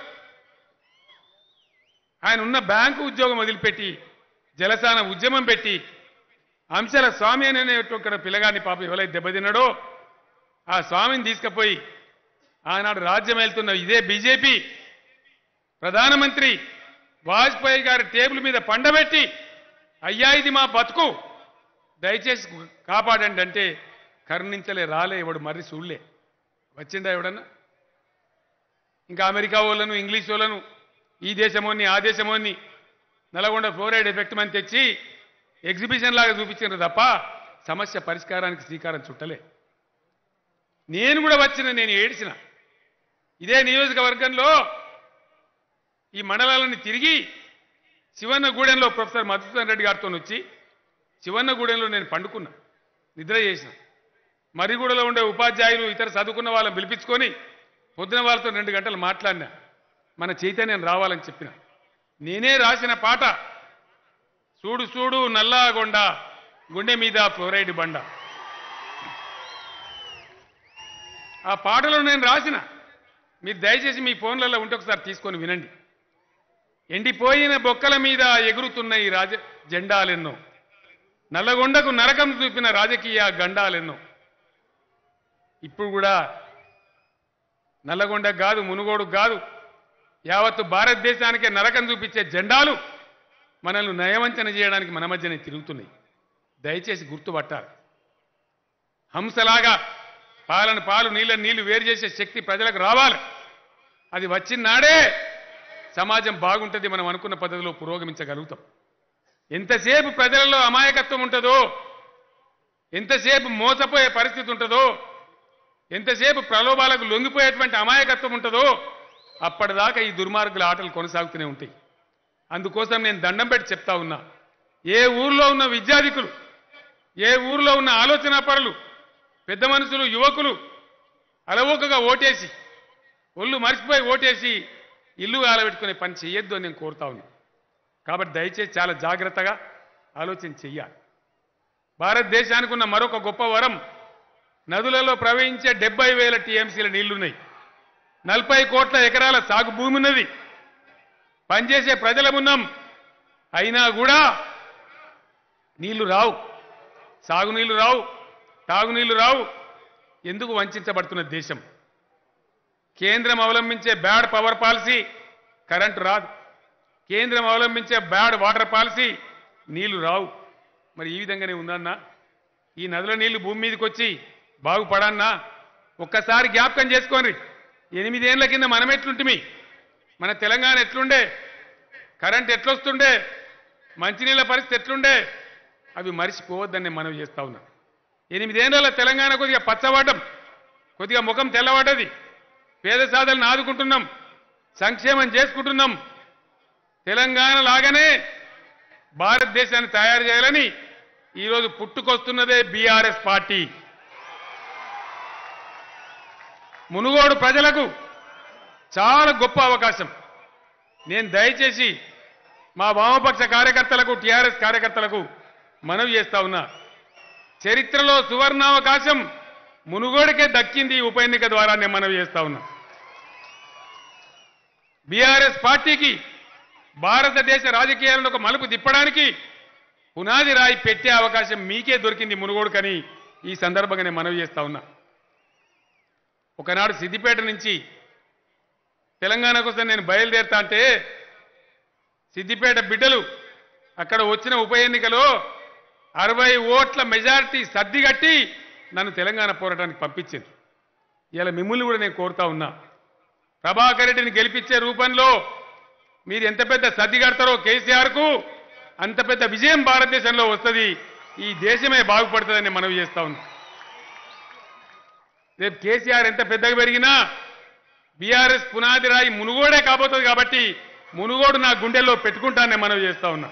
S1: ఆయన ఉన్న బ్యాంకు ఉద్యోగం వదిలిపెట్టి జలసాన ఉద్యమం పెట్టి అంశాల స్వామి అనే ఒక పిల్లగాన్ని పాప ఎవరైతే దెబ్బతిన్నాడో ఆ స్వామిని తీసుకుపోయి ఆనాడు రాజ్యం వెళ్తున్న ఇదే బీజేపీ ప్రధానమంత్రి వాజ్పేయి గారి టేబుల్ మీద పండబెట్టి అయ్యా ఇది మా బతుకు దయచేసి కాపాడండి అంటే కరుణించలే రాలే ఎవడు మర్రి చూడలే వచ్చిండా ఎవడన్నా ఇంకా అమెరికా వాళ్ళను ఇంగ్లీష్ వాళ్ళను ఈ దేశమోని ఆ దేశమోని నల్గొండ ఫ్లోరైడ్ ఎఫెక్ట్ అని తెచ్చి ఎగ్జిబిషన్ లాగా చూపించారు తప్ప సమస్య పరిష్కారానికి శ్రీకారం చుట్టలే నేను కూడా వచ్చిన నేను ఏడ్చిన ఇదే నియోజకవర్గంలో ఈ మండలాలను తిరిగి శివన్నగూడెంలో ప్రొఫెసర్ మధుసూదన్ రెడ్డి గారితో వచ్చి శివన్నగూడెంలో నేను పండుకున్నా నిద్ర చేసిన మరిగూడలో ఉండే ఉపాధ్యాయులు ఇతర చదువుకున్న వాళ్ళని పిలిపించుకొని పొద్దున వాళ్ళతో రెండు గంటలు మాట్లాడినా మన చైతన్యం రావాలని చెప్పిన నేనే రాసిన పాట చూడు చూడు నల్లాగొండ గుండె మీద ఫ్లోరైడ్ బండ ఆ పాటలో నేను రాసిన మీరు దయచేసి మీ ఫోన్లలో ఉంటే ఒకసారి తీసుకొని వినండి ఎండిపోయిన బొక్కల మీద ఎగురుతున్న ఈ రాజ జెండాలెన్నో నల్లగొండకు నరకం చూపిన రాజకీయ గండాలెన్నో ఇప్పుడు కూడా నల్లగొండ కాదు మునుగోడు కాదు యావత్తు భారతదేశానికే నరకం చూపించే జెండాలు మనల్ని నయవంచన చేయడానికి మన మధ్యనే తిరుగుతున్నాయి దయచేసి గుర్తుపట్టాలి హంసలాగా పాలను పాలు నీళ్ళ నీళ్లు వేరు చేసే శక్తి ప్రజలకు రావాలి అది వచ్చిన నాడే సమాజం బాగుంటుంది మనం అనుకున్న పద్ధతిలో పురోగమించగలుగుతాం ఎంతసేపు ప్రజలలో అమాయకత్వం ఉంటుందో ఎంతసేపు మోసపోయే పరిస్థితి ఉంటుందో ఎంతసేపు ప్రలోభాలకు లొంగిపోయేటువంటి అమాయకత్వం ఉంటుందో అప్పటిదాకా ఈ దుర్మార్గుల ఆటలు కొనసాగుతూనే ఉంటాయి అందుకోసం నేను దండం పెట్టి చెప్తా ఉన్నా ఏ ఊర్లో ఉన్న విద్యాధికులు ఏ ఊర్లో ఉన్న ఆలోచనా పరులు పెద్ద మనుషులు యువకులు అలవోకగా ఓటేసి ఒళ్ళు మర్చిపోయి ఓటేసి ఇల్లు ఆలబెట్టుకునే పని చెయ్యొద్దు అని నేను కోరుతా ఉన్నా కాబట్టి దయచేసి చాలా జాగ్రత్తగా ఆలోచన చెయ్యాలి భారతదేశానికి ఉన్న మరొక గొప్ప వరం నదులలో ప్రవహించే డెబ్బై వేల టీఎంసీల నీళ్లున్నాయి నలభై కోట్ల ఎకరాల సాగు భూమి ఉన్నది పనిచేసే ప్రజలమున్నాం అయినా కూడా నీళ్లు రావు సాగునీళ్లు రావు తాగునీళ్లు రావు ఎందుకు వంచబడుతున్న దేశం కేంద్రం అవలంబించే బ్యాడ్ పవర్ పాలసీ కరెంటు రాదు కేంద్రం అవలంబించే బ్యాడ్ వాటర్ పాలసీ నీళ్లు రావు మరి ఈ విధంగానే ఉందన్నా ఈ నదుల నీళ్లు భూమి మీదకి వచ్చి బాగుపడన్నా ఒక్కసారి జ్ఞాపకం చేసుకోండి ఎనిమిదేళ్ల కింద మనం ఎట్లుంటిమి మన తెలంగాణ ఎట్లుండే కరెంట్ ఎట్లొస్తుండే మంచినీళ్ళ పరిస్థితి ఎట్లుండే అవి మరిచిపోవద్దని మనం చేస్తా ఉన్నా ఎనిమిదేళ్ల తెలంగాణ కొద్దిగా పచ్చబడ్డం కొద్దిగా ముఖం తెల్లబడ్డది పేద సాధనను ఆదుకుంటున్నాం సంక్షేమం చేసుకుంటున్నాం తెలంగాణ లాగానే భారతదేశాన్ని తయారు చేయాలని ఈరోజు పుట్టుకొస్తున్నదే బీఆర్ఎస్ పార్టీ మునుగోడు ప్రజలకు చాలా గొప్ప అవకాశం నేను దయచేసి మా వామపక్ష కార్యకర్తలకు టీఆర్ఎస్ కార్యకర్తలకు మనవి చేస్తా ఉన్నా చరిత్రలో సువర్ణావకాశం మునుగోడుకే దక్కింది ఈ ఉప ఎన్నిక ద్వారా నేను మనవి చేస్తా ఉన్నా బీఆర్ఎస్ పార్టీకి భారతదేశ రాజకీయాలను ఒక మలుపు తిప్పడానికి పునాది రాయి పెట్టే అవకాశం మీకే దొరికింది మునుగోడుకని ఈ సందర్భంగా నేను మనవి చేస్తా ఉన్నా ఒకనాడు సిద్దిపేట నుంచి తెలంగాణ కోసం నేను బయలుదేరుతా అంటే సిద్దిపేట బిడ్డలు అక్కడ వచ్చిన ఉప ఎన్నికలో అరవై ఓట్ల మెజారిటీ సర్దిగట్టి నన్ను తెలంగాణ పోరాటానికి పంపించింది ఇలా మిమ్మల్ని కూడా నేను కోరుతా ఉన్నా ప్రభాకర్ రెడ్డిని గెలిపించే రూపంలో మీరు ఎంత పెద్ద సర్ది కడతారో కేసీఆర్కు అంత పెద్ద విజయం భారతదేశంలో వస్తుంది ఈ దేశమే బాగుపడుతుందని మనవి చేస్తా ఉన్నా రేపు కేసీఆర్ ఎంత పెద్దగా పెరిగినా బీఆర్ఎస్ పునాది రాయి మునుగోడే కాబోతుంది కాబట్టి మునుగోడు నా గుండెల్లో పెట్టుకుంటానని మనవి చేస్తా ఉన్నా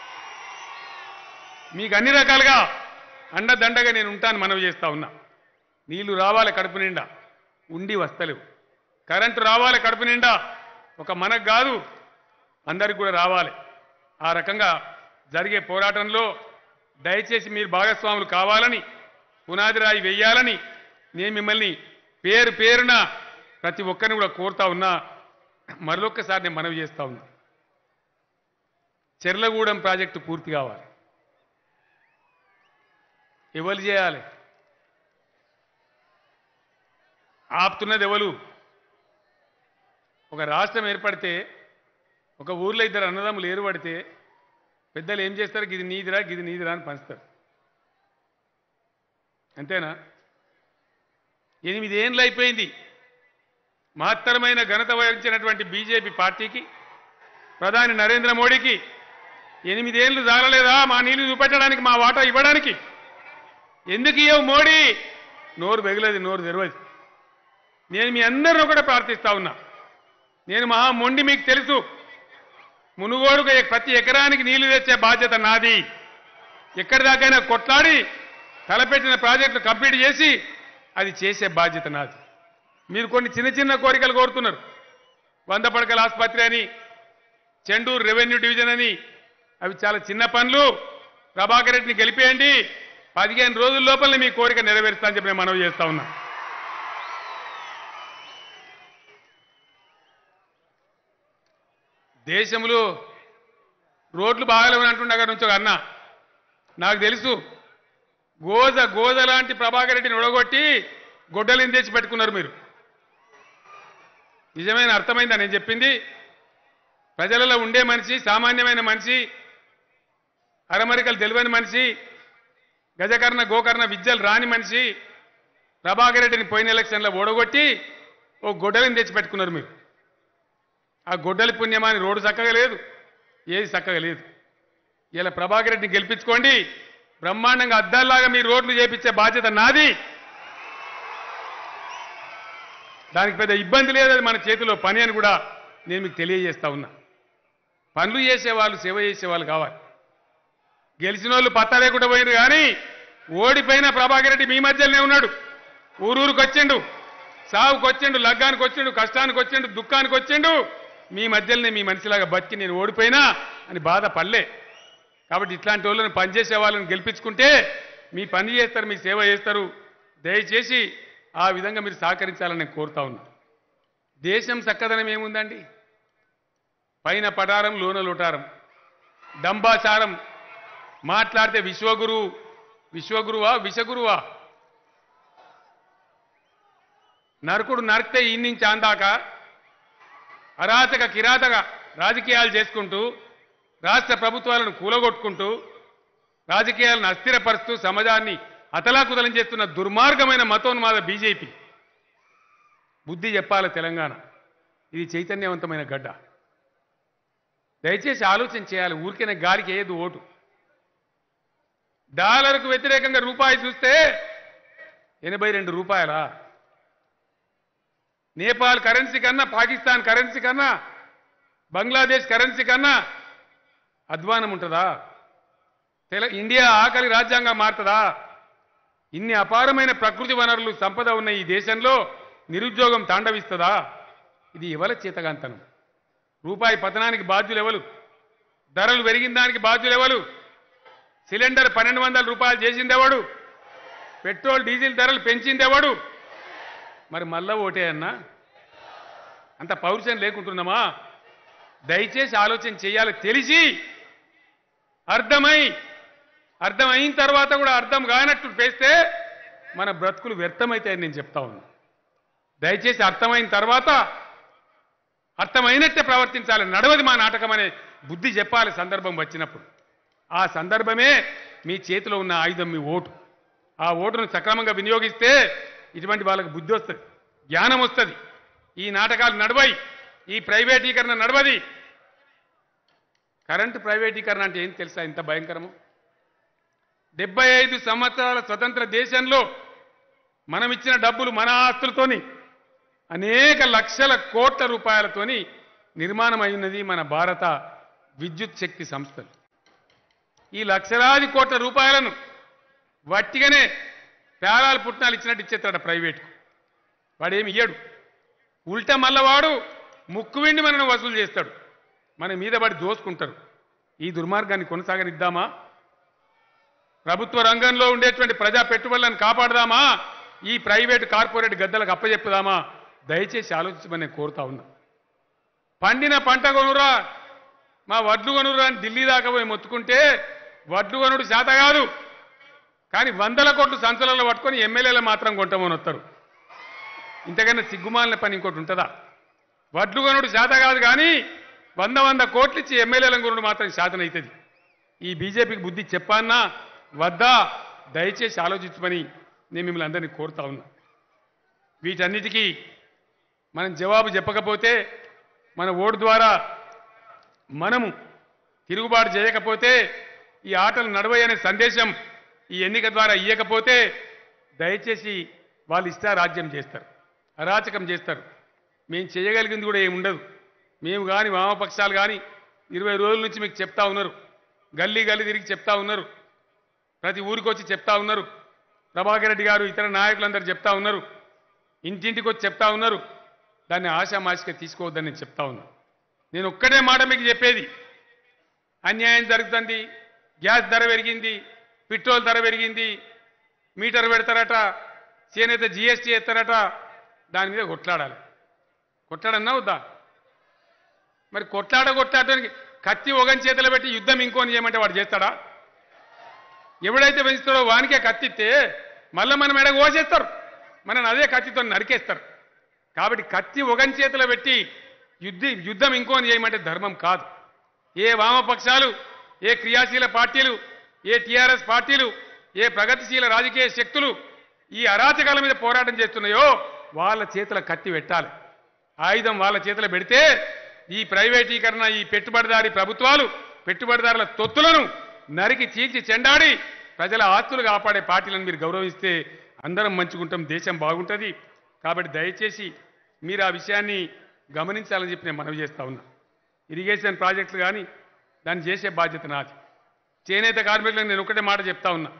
S1: మీకు అన్ని రకాలుగా అండదండగా నేను ఉంటాను మనవి చేస్తా ఉన్నా నీళ్లు రావాలి కడుపు నిండా ఉండి వస్తలేవు కరెంటు రావాలి కడుపు నిండా ఒక మనకు కాదు అందరికి కూడా రావాలి ఆ రకంగా జరిగే పోరాటంలో దయచేసి మీరు భాగస్వాములు కావాలని పునాది రాయి వెయ్యాలని నేను మిమ్మల్ని పేరు పేరున ప్రతి ఒక్కరిని కూడా కోరుతా ఉన్నా మరొక్కసారి నేను మనవి చేస్తా ఉన్నా చెర్లగూడెం ప్రాజెక్టు పూర్తి కావాలి ఎవరు చేయాలి ఆపుతున్నది ఎవరు ఒక రాష్ట్రం ఏర్పడితే ఒక ఊర్లో ఇద్దరు అన్నదమ్ములు ఏర్పడితే పెద్దలు ఏం చేస్తారు గిది నీదిరా గిది నీదిరా అని పంచుతారు అంతేనా ఎనిమిదేళ్ళు అయిపోయింది మహత్తరమైన ఘనత వహించినటువంటి బీజేపీ పార్టీకి ప్రధాని నరేంద్ర మోడీకి ఎనిమిదేళ్లు జాలలేదా మా నీళ్లు చూపెట్టడానికి మా వాటా ఇవ్వడానికి ఎందుకు ఇవ్వవు మోడీ నోరు వెగలది నోరు తెరవదు నేను మీ అందరిని కూడా ప్రార్థిస్తా ఉన్నా నేను మహా మొండి మీకు తెలుసు మునుగోడుకు ప్రతి ఎకరానికి నీళ్లు తెచ్చే బాధ్యత నాది ఎక్కడి దాకైనా కొట్లాడి తలపెట్టిన ప్రాజెక్టులు కంప్లీట్ చేసి అది చేసే బాధ్యత నాది మీరు కొన్ని చిన్న చిన్న కోరికలు కోరుతున్నారు వంద పడకల ఆసుపత్రి అని చెండూరు రెవెన్యూ డివిజన్ అని అవి చాలా చిన్న పనులు ప్రభాకర్ రెడ్డిని గెలిపేయండి పదిహేను రోజుల లోపలనే మీ కోరిక నెరవేరుస్తా అని చెప్పి నేను మనవి చేస్తా ఉన్నా దేశంలో రోడ్లు బాగాలేవని అంటుండే అక్కడ నుంచి ఒక అన్న నాకు తెలుసు గోజ గోజ లాంటి ప్రభాకర్ రెడ్డిని ఉడగొట్టి గొడ్డలిని తెచ్చి పెట్టుకున్నారు మీరు నిజమైన అర్థమైందా నేను చెప్పింది ప్రజలలో ఉండే మనిషి సామాన్యమైన మనిషి అరమరికలు తెలివని మనిషి గజకర్ణ గోకర్ణ విద్యలు రాని మనిషి ప్రభాకర్ రెడ్డిని పోయిన ఎలక్షన్లో ఓడగొట్టి ఓ గొడ్డలిని తెచ్చి పెట్టుకున్నారు మీరు ఆ గొడ్డలి పుణ్యమాని రోడ్డు చక్కగా లేదు ఏది చక్కగా లేదు ఇలా ప్రభాకర్ రెడ్డిని గెలిపించుకోండి బ్రహ్మాండంగా అద్దాల్లాగా మీ రోడ్లు చేపించే బాధ్యత నాది దానికి పెద్ద ఇబ్బంది లేదు అది మన చేతిలో పని అని కూడా నేను మీకు తెలియజేస్తా ఉన్నా పనులు చేసేవాళ్ళు సేవ చేసేవాళ్ళు కావాలి గెలిచిన వాళ్ళు పత్తా లేకుండా పోయినారు కానీ ఓడిపోయిన ప్రభాకర్ రెడ్డి మీ మధ్యలోనే ఉన్నాడు ఊరూరుకు వచ్చిండు సావుకు వచ్చిండు లగ్గానికి వచ్చిండు కష్టానికి వచ్చిండు దుఃఖానికి వచ్చిండు మీ మధ్యలోనే మీ మనిషిలాగా బతికి నేను ఓడిపోయినా అని బాధ పడలే కాబట్టి ఇట్లాంటి వాళ్ళని పనిచేసే వాళ్ళని గెలిపించుకుంటే మీ పని చేస్తారు మీ సేవ చేస్తారు దయచేసి ఆ విధంగా మీరు సహకరించాలని నేను కోరుతా ఉన్నా దేశం చక్కదనం ఏముందండి పైన పటారం లోన లోటారం డంబాచారం మాట్లాడితే విశ్వగురు విశ్వగురువా విషగురువా నరకుడు నరికితే ఈ నుంచి అందాక అరాచక కిరాతక రాజకీయాలు చేసుకుంటూ రాష్ట్ర ప్రభుత్వాలను కూలగొట్టుకుంటూ రాజకీయాలను అస్థిరపరుస్తూ సమాజాన్ని అతలాకుతలం చేస్తున్న దుర్మార్గమైన మతోన్మాద బీజేపీ బుద్ధి చెప్పాలి తెలంగాణ ఇది చైతన్యవంతమైన గడ్డ దయచేసి ఆలోచన చేయాలి ఊరికైనా గాలికి ఏది ఓటు డాలర్కు వ్యతిరేకంగా రూపాయి చూస్తే ఎనభై రెండు రూపాయలా నేపాల్ కరెన్సీ కన్నా పాకిస్తాన్ కరెన్సీ కన్నా బంగ్లాదేశ్ కరెన్సీ కన్నా అధ్వానం ఉంటుందా తెల ఇండియా ఆకలి రాజ్యాంగం మారుతుందా ఇన్ని అపారమైన ప్రకృతి వనరులు సంపద ఉన్న ఈ దేశంలో నిరుద్యోగం తాండవిస్తుందా ఇది ఎవల చేతగాంతనం రూపాయి పతనానికి బాధ్యులు ఎవరు ధరలు పెరిగిన దానికి బాధ్యులు ఎవరు సిలిండర్ పన్నెండు వందల రూపాయలు చేసింది ఎవడు పెట్రోల్ డీజిల్ ధరలు పెంచింది ఎవడు మరి మళ్ళా ఓటే అన్నా అంత పౌరుషం లేకుంటున్నామా దయచేసి ఆలోచన చేయాలి తెలిసి అర్థమై అర్థమైన తర్వాత కూడా అర్థం కానట్టు చేస్తే మన బ్రతుకులు వ్యర్థమవుతాయని నేను చెప్తా ఉన్నా దయచేసి అర్థమైన తర్వాత అర్థమైనట్టే ప్రవర్తించాలి నడవది మా నాటకం అనే బుద్ధి చెప్పాలి సందర్భం వచ్చినప్పుడు ఆ సందర్భమే మీ చేతిలో ఉన్న ఆయుధం మీ ఓటు ఆ ఓటును సక్రమంగా వినియోగిస్తే ఇటువంటి వాళ్ళకి బుద్ధి వస్తుంది జ్ఞానం వస్తుంది ఈ నాటకాలు నడవయి ఈ ప్రైవేటీకరణ నడవది కరెంటు ప్రైవేటీకరణ అంటే ఏం తెలుసా ఇంత భయంకరము డెబ్బై ఐదు సంవత్సరాల స్వతంత్ర దేశంలో మనం ఇచ్చిన డబ్బులు మన ఆస్తులతోని అనేక లక్షల కోట్ల రూపాయలతోని నిర్మాణం అయినది మన భారత విద్యుత్ శక్తి సంస్థలు ఈ లక్షలాది కోట్ల రూపాయలను వట్టిగానే పేరాలు పుట్టినాలు ఇచ్చినట్టు ఇచ్చేస్తాడు ప్రైవేట్కు వాడేమి ఇయ్యడు ఉల్టా మళ్ళా వాడు ముక్కు వెండి మనను వసూలు చేస్తాడు మన మీద పడి దోసుకుంటారు ఈ దుర్మార్గాన్ని కొనసాగనిద్దామా ప్రభుత్వ రంగంలో ఉండేటువంటి ప్రజా పెట్టుబడులను కాపాడదామా ఈ ప్రైవేట్ కార్పొరేట్ గద్దలకు అప్పచెప్పుదామా దయచేసి ఆలోచించమని నేను కోరుతా ఉన్నా పండిన పంట కొనురా మా వడ్లు కొనురా అని ఢిల్లీ దాకా పోయి మొత్తుకుంటే వడ్లు కొనుడు శాత కాదు కానీ వందల కోట్లు సంచులలో పట్టుకొని ఎమ్మెల్యేలు మాత్రం కొంటామని వస్తారు ఇంతకన్నా సిగ్గుమాలిన పని ఇంకోటి ఉంటుందా వడ్లు కొనుడు శాత కాదు కానీ వంద వంద కోట్లు ఇచ్చి ఎమ్మెల్యేలను కొనుడు మాత్రం శాతం అవుతుంది ఈ బీజేపీకి బుద్ధి చెప్పానా వద్దా దయచేసి ఆలోచించమని నేను మిమ్మల్ని అందరినీ కోరుతా ఉన్నా వీటన్నిటికీ మనం జవాబు చెప్పకపోతే మన ఓటు ద్వారా మనము తిరుగుబాటు చేయకపోతే ఈ ఆటలు నడవయనే సందేశం ఈ ఎన్నిక ద్వారా ఇయ్యకపోతే దయచేసి వాళ్ళు ఇష్టారాజ్యం చేస్తారు అరాచకం చేస్తారు మేము చేయగలిగింది కూడా ఏమి ఉండదు మేము కానీ వామపక్షాలు కానీ ఇరవై రోజుల నుంచి మీకు చెప్తా ఉన్నారు గల్లీ గల్లీ తిరిగి చెప్తా ఉన్నారు ప్రతి ఊరికి వచ్చి చెప్తా ఉన్నారు ప్రభాకర్ రెడ్డి గారు ఇతర నాయకులందరూ చెప్తా ఉన్నారు ఇంటింటికి వచ్చి చెప్తా ఉన్నారు దాన్ని ఆశామాషిగా తీసుకోవద్దని నేను చెప్తా ఉన్నా నేను ఒక్కటే మాట మీకు చెప్పేది అన్యాయం జరుగుతుంది గ్యాస్ ధర పెరిగింది పెట్రోల్ ధర పెరిగింది మీటర్ పెడతారట చేనేత జిఎస్టీ ఎత్తారట దాని మీద కొట్లాడాలి కొట్లాడన్నా వద్దా మరి కొట్లాడ కొట్లాడటానికి కత్తి ఒకని చేతిలో పెట్టి యుద్ధం ఇంకోని చేయమంటే వాడు చేస్తాడా ఎవడైతే పెంచుతాడో వానికే కత్తిస్తే మళ్ళీ మనం ఎడ కోసేస్తారు మనని అదే కత్తితో నరికేస్తారు కాబట్టి కత్తి ఒకని చేతిలో పెట్టి యుద్ధ యుద్ధం ఇంకోని చేయమంటే ధర్మం కాదు ఏ వామపక్షాలు ఏ క్రియాశీల పార్టీలు ఏ టీఆర్ఎస్ పార్టీలు ఏ ప్రగతిశీల రాజకీయ శక్తులు ఈ అరాచకాల మీద పోరాటం చేస్తున్నాయో వాళ్ళ చేతుల కత్తి పెట్టాలి ఆయుధం వాళ్ళ చేతిలో పెడితే ఈ ప్రైవేటీకరణ ఈ పెట్టుబడిదారి ప్రభుత్వాలు పెట్టుబడిదారుల తొత్తులను నరికి చీల్చి చెండాడి ప్రజల ఆస్తులు కాపాడే పార్టీలను మీరు గౌరవిస్తే అందరం మంచుకుంటాం దేశం బాగుంటుంది కాబట్టి దయచేసి మీరు ఆ విషయాన్ని గమనించాలని చెప్పి నేను మనవి చేస్తా ఉన్నా ఇరిగేషన్ ప్రాజెక్టులు కానీ దాన్ని చేసే బాధ్యత నాది చేనేత కార్మికులకు నేను ఒకటే మాట చెప్తా ఉన్నా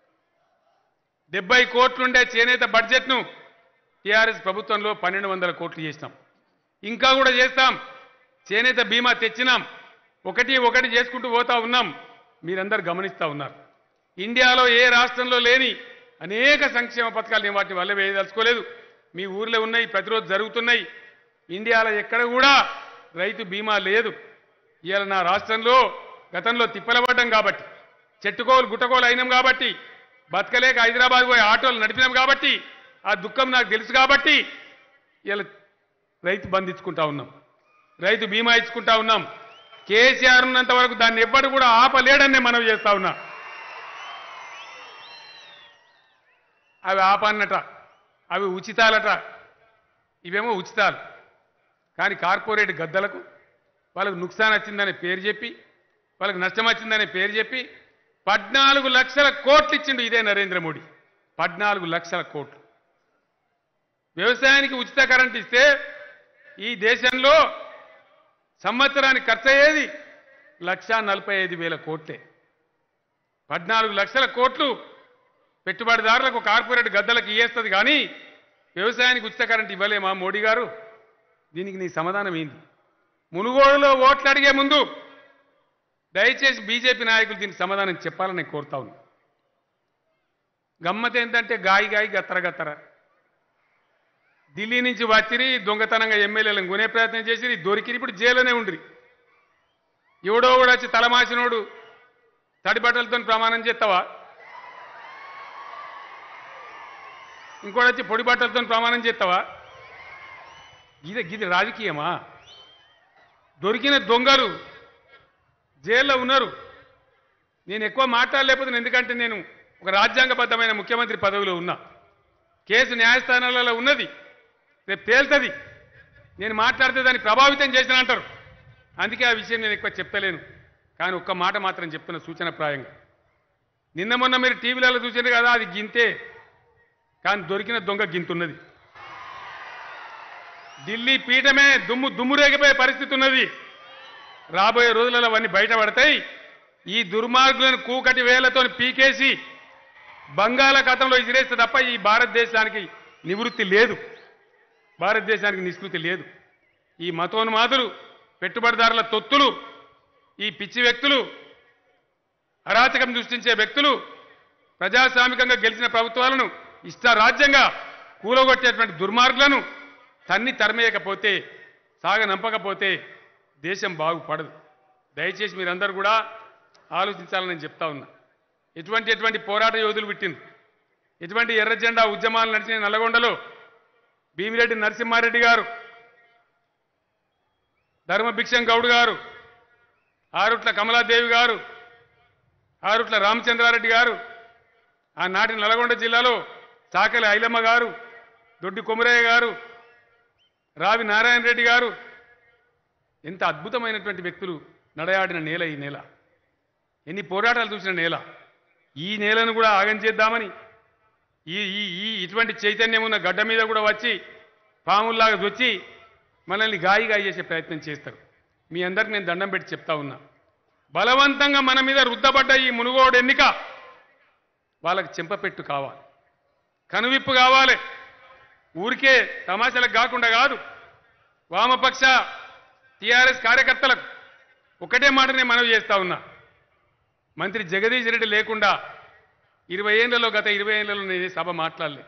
S1: డెబ్బై కోట్లుండే చేనేత బడ్జెట్ను టీఆర్ఎస్ ప్రభుత్వంలో పన్నెండు వందల కోట్లు చేసినాం ఇంకా కూడా చేస్తాం చేనేత బీమా తెచ్చినాం ఒకటి ఒకటి చేసుకుంటూ పోతా ఉన్నాం మీరందరూ గమనిస్తా ఉన్నారు ఇండియాలో ఏ రాష్ట్రంలో లేని అనేక సంక్షేమ పథకాలు నేను వాటిని వల్ల వేయదలుచుకోలేదు మీ ఊర్లో ఉన్నాయి ప్రతిరోజు జరుగుతున్నాయి ఇండియాలో ఎక్కడ కూడా రైతు బీమా లేదు ఇవాళ నా రాష్ట్రంలో గతంలో తిప్పలబడ్డం కాబట్టి చెట్టుకోలు గుట్టకోలు అయినాం కాబట్టి బతకలేక హైదరాబాద్ పోయి ఆటోలు నడిపినాం కాబట్టి ఆ దుఃఖం నాకు తెలుసు కాబట్టి ఇలా రైతు బంధు ఇచ్చుకుంటా ఉన్నాం రైతు బీమా ఇచ్చుకుంటా ఉన్నాం కేసీఆర్ ఉన్నంత వరకు దాన్ని ఎవ్వడు కూడా ఆపలేడని నేను మనవి చేస్తా ఉన్నా అవి ఆపన్నట అవి ఉచితాలట ఇవేమో ఉచితాలు కానీ కార్పొరేట్ గద్దలకు వాళ్ళకు నుక్సాన్ వచ్చిందనే పేరు చెప్పి వాళ్ళకి నష్టం వచ్చిందనే పేరు చెప్పి పద్నాలుగు లక్షల కోట్లు ఇచ్చిండు ఇదే నరేంద్ర మోడీ పద్నాలుగు లక్షల కోట్లు వ్యవసాయానికి ఉచిత కరెంట్ ఇస్తే ఈ దేశంలో సంవత్సరానికి ఖర్చు అయ్యేది లక్షా నలభై ఐదు వేల కోట్లే పద్నాలుగు లక్షల కోట్లు పెట్టుబడిదారులకు కార్పొరేట్ గద్దలకు ఇయ్యేస్తుంది కానీ వ్యవసాయానికి ఉచిత కరెంట్ ఇవ్వలేమా మోడీ గారు దీనికి నీ సమాధానం ఏంది మునుగోడులో ఓట్లు అడిగే ముందు దయచేసి బీజేపీ నాయకులు దీనికి సమాధానం చెప్పాలని నేను కోరుతా ఉన్నా గమ్మత్ ఏంటంటే గాయి గాయి గత్తర గత్తర ఢిల్లీ నుంచి వచ్చిరి దొంగతనంగా ఎమ్మెల్యేలను కొనే ప్రయత్నం చేసిరి దొరికిరి ఇప్పుడు జైల్లోనే ఉండ్రి ఎవడో కూడా వచ్చి తలమాసినోడు తడి బట్టలతో ప్రమాణం చేస్తావా ఇంకోటి వచ్చి పొడి బట్టలతో ప్రమాణం చేస్తావా ఇది గిది రాజకీయమా దొరికిన దొంగలు జైల్లో ఉన్నారు నేను ఎక్కువ మాట్లాడలేకపోతే ఎందుకంటే నేను ఒక రాజ్యాంగబద్ధమైన ముఖ్యమంత్రి పదవిలో ఉన్నా కేసు న్యాయస్థానాలలో ఉన్నది రేపు తేల్తుంది నేను మాట్లాడితే దాన్ని ప్రభావితం చేసిన అంటారు అందుకే ఆ విషయం నేను ఎక్కువ చెప్తలేను కానీ ఒక్క మాట మాత్రం చెప్తున్న సూచన ప్రాయంగా నిన్న మొన్న మీరు టీవీలలో చూసారు కదా అది గింతే కానీ దొరికిన దొంగ గింతున్నది ఢిల్లీ పీఠమే దుమ్ము దుమ్ము రేగిపోయే పరిస్థితి ఉన్నది రాబోయే రోజులలో అవన్నీ బయటపడతాయి ఈ దుర్మార్గులను కూకటి వేలతో పీకేసి బంగాళాఖాతంలో ఇసిరేస్తే తప్ప ఈ భారతదేశానికి నివృత్తి లేదు భారతదేశానికి నిష్కృతి లేదు ఈ మతోన్మాదులు పెట్టుబడిదారుల తొత్తులు ఈ పిచ్చి వ్యక్తులు అరాచకం సృష్టించే వ్యక్తులు ప్రజాస్వామికంగా గెలిచిన ప్రభుత్వాలను ఇష్టారాజ్యంగా కూలగొట్టేటువంటి దుర్మార్గులను తన్ని తరిమేయకపోతే సాగనంపకపోతే దేశం బాగుపడదు దయచేసి మీరందరూ కూడా ఆలోచించాలని నేను చెప్తా ఉన్నా ఎటువంటి ఎటువంటి పోరాట యోధులు పుట్టింది ఎటువంటి ఎర్ర జెండా ఉద్యమాలు నడిచిన నల్లగొండలో భీమిరెడ్డి నరసింహారెడ్డి గారు ధర్మభిక్షం గౌడ్ గారు ఆరుట్ల కమలాదేవి గారు ఆరుట్ల రామచంద్రారెడ్డి గారు ఆనాటి నల్గొండ జిల్లాలో చాకలి ఐలమ్మ గారు దొడ్డి కొమరయ్య గారు రావి నారాయణ రెడ్డి గారు ఎంత అద్భుతమైనటువంటి వ్యక్తులు నడయాడిన నేల ఈ నేల ఎన్ని పోరాటాలు చూసిన నేల ఈ నేలను కూడా ఆగం చేద్దామని ఈ ఈ ఈ ఇటువంటి చైతన్యం ఉన్న గడ్డ మీద కూడా వచ్చి పాముల్లాగా వచ్చి మనల్ని గాయిగా చేసే ప్రయత్నం చేస్తారు మీ అందరికి నేను దండం పెట్టి చెప్తా ఉన్నా బలవంతంగా మన మీద రుద్దబడ్డ ఈ మునుగోడు ఎన్నిక వాళ్ళకి చెంపపెట్టు కావాలి కనువిప్పు కావాలి ఊరికే తమాషాలకు కాకుండా కాదు వామపక్ష టీఆర్ఎస్ కార్యకర్తలకు ఒకటే మాట నేను మనవి చేస్తా ఉన్నా మంత్రి జగదీష్ రెడ్డి లేకుండా ఇరవై ఏళ్లలో గత ఇరవై ఏళ్లలో నేను ఈ సభ మాట్లాడలే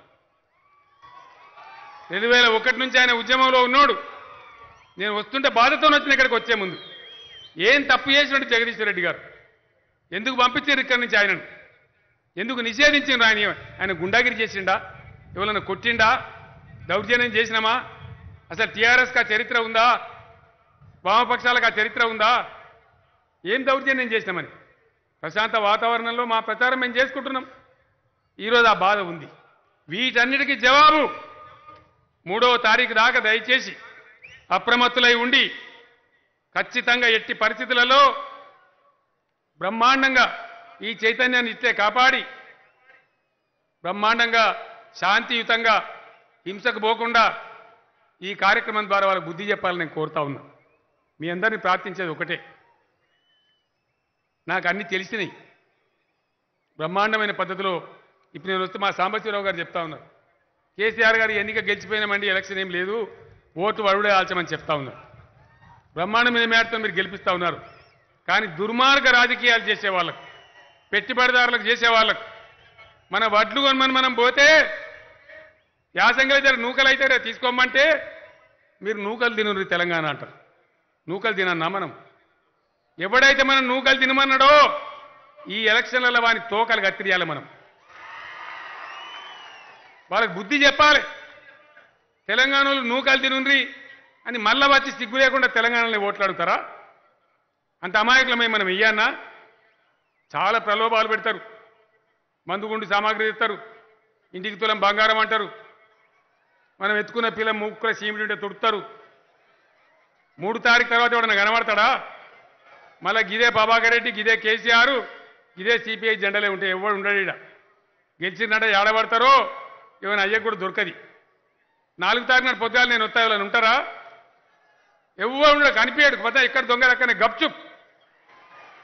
S1: రెండు వేల ఒకటి నుంచి ఆయన ఉద్యమంలో ఉన్నాడు నేను వస్తుంటే బాధతో వచ్చిన ఇక్కడికి వచ్చే ముందు ఏం తప్పు చేసినట్టు జగదీశ్వర్ రెడ్డి గారు ఎందుకు పంపించారు ఇక్కడి నుంచి ఆయనను ఎందుకు నిషేధించిండ్రు ఆయన ఆయన గుండాగిరి చేసిండా ఎవరైనా కొట్టిండా దౌర్జన్యం చేసినామా అసలు టీఆర్ఎస్కి ఆ చరిత్ర ఉందా వామపక్షాలకు ఆ చరిత్ర ఉందా ఏం దౌర్జన్యం చేసినామని ప్రశాంత వాతావరణంలో మా ప్రచారం మేము చేసుకుంటున్నాం ఈరోజు ఆ బాధ ఉంది వీటన్నిటికీ జవాబు మూడవ తారీఖు దాకా దయచేసి అప్రమత్తులై ఉండి ఖచ్చితంగా ఎట్టి పరిస్థితులలో బ్రహ్మాండంగా ఈ చైతన్యాన్ని ఇట్టే కాపాడి బ్రహ్మాండంగా శాంతియుతంగా హింసకు పోకుండా ఈ కార్యక్రమం ద్వారా వాళ్ళకి బుద్ధి చెప్పాలని నేను కోరుతా ఉన్నా మీ అందరినీ ప్రార్థించేది ఒకటే నాకు అన్ని తెలిసినాయి బ్రహ్మాండమైన పద్ధతిలో ఇప్పుడు నేను వస్తే మా సాంబశివరావు గారు చెప్తా ఉన్నారు కేసీఆర్ గారు ఎన్నిక గెలిచిపోయినామండి ఎలక్షన్ ఏం లేదు ఓటు వరుడే ఆల్చమని చెప్తా ఉన్నారు బ్రహ్మాండమైన మేరతో మీరు గెలిపిస్తా ఉన్నారు కానీ దుర్మార్గ రాజకీయాలు చేసే వాళ్ళకు పెట్టుబడిదారులకు చేసే వాళ్ళకు మన వడ్లు కొనమని మనం పోతే యాసంగి అయితే నూకలు అయితే రేపు తీసుకోమంటే మీరు నూకలు తినరు తెలంగాణ అంటారు నూకలు తినన్నా మనం ఎవడైతే మనం నూకలు తినమన్నాడో ఈ ఎలక్షన్లలో వాని తోకలు కత్తిరియాలి మనం వాళ్ళకి బుద్ధి చెప్పాలి తెలంగాణలో నూకలు తినుండ్రి అని మళ్ళా వచ్చి సిగ్గు లేకుండా తెలంగాణలో ఓట్లాడుతారా అంత అమాయకులమై మనం ఇయ్యానా చాలా ప్రలోభాలు పెడతారు మందుగుండు సామాగ్రి ఇస్తారు ఇంటికి తులం బంగారం అంటారు మనం ఎత్తుకున్న పిల్ల ముక్కుల సీమిడి ఉంటే తుడుతారు మూడు తారీఖు తర్వాత ఎవడన్నా కనబడతాడా మళ్ళా గిదే ప్రభాకర్ రెడ్డి గిదే కేసీఆర్ గిదే సిపిఐ జెండలే ఉంటాయి ఎవడు ఉండడు ఈడ గెలిచిందంటే ఏడబడతారో ఏమైనా అయ్యకు కూడా దొరకది నాలుగు తారీఖు నాడు పొద్దుగాలు నేను వస్తా ఎవరైనా ఉంటారా ఎవరు ఉండడు కనిపించాడు పోతే ఇక్కడ దొంగ రక్కనే గప్చుప్